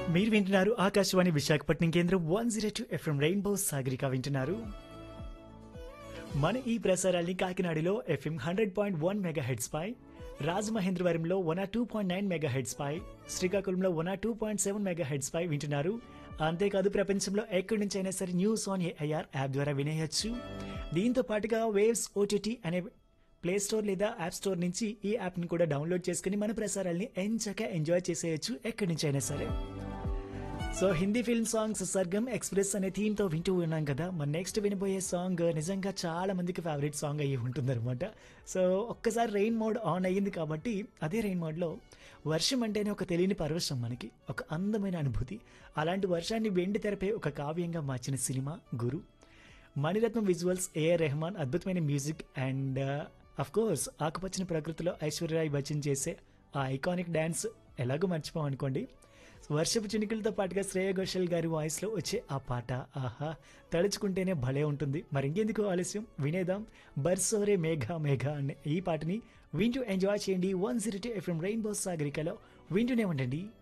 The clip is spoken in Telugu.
మీరు వింటున్నారు ఆకాశవాణి విశాఖపట్నం కేంద్రం one zero two FM rainbow Sagarika వింటున్నారు మన ఈ ప్రసారాల్ని కాకినాడలో FM hundred point one megahertz పై రాజమహేంద్రవరంలో one two point nine megahertz పై శ్రీకాకుళంలో one two point seven megahertz పై వింటున్నారు అంతేకాదు ప్రపంచంలో ఎక్కడి నుంచి అయినా సరే న్యూస్ ఆన్ ఏఐఆర్ యాప్ ద్వారా వినేయచ్చు దీంతో పాటుగా వేవ్స్ ఓటీటీ అనే ప్లే స్టోర్ లేదా యాప్ స్టోర్ నుంచి ఈ యాప్ని కూడా డౌన్లోడ్ చేసుకుని మన ప్రసారాల్ని ఎంచక ఎంజాయ్ చేసేయచ్చు ఎక్కడి నుంచి అయినా సరే so Hindi film songs Sargam express అనే థీమ్ తో వింటూ ఉన్నాం కదా మన నెక్స్ట్ వినబోయే సాంగ్ నిజంగా చాలా మందికి ఫేవరెట్ సాంగ్ అయ్యి ఉంటుందన్నమాట సో ఒక్కసారి రెయిన్ మోడ్ ఆన్ అయ్యింది కాబట్టి అదే రెయిన్ మోడ్లో వర్షం అంటేనే ఒక తెలియని పరవశం మనకి ఒక అందమైన అనుభూతి అలాంటి వర్షాన్ని వెండి తెరపై ఒక కావ్యంగా మార్చిన సినిమా గురు మణిరత్నం విజువల్స్ ఏఆర్ రెహమాన్ అద్భుతమైన మ్యూజిక్ అండ్ అఫ్ కోర్స్ ఆకుపచ్చని ప్రకృతిలో ఐశ్వర్యరాయ్ బచ్చన్ చేసే ఆ ఐకానిక్ డ్యాన్స్ ఎలాగో మర్చిపోం అనుకోండి వర్షపు చినుకులతో పాటుగా శ్రేయ ఘోషల్ గారి వాయిస్లో వచ్చే ఆ పాట ఆహా తలుచుకుంటేనే భలే ఉంటుంది మరి ఇంకెందుకు ఆలస్యం వినేదాం బర్సోరే మేఘా మేఘా అనే ఈ పాటని వింటూ ఎంజాయ్ చేయండి one zero two FM rainbow సాగరికలో వింటూనే ఉండండి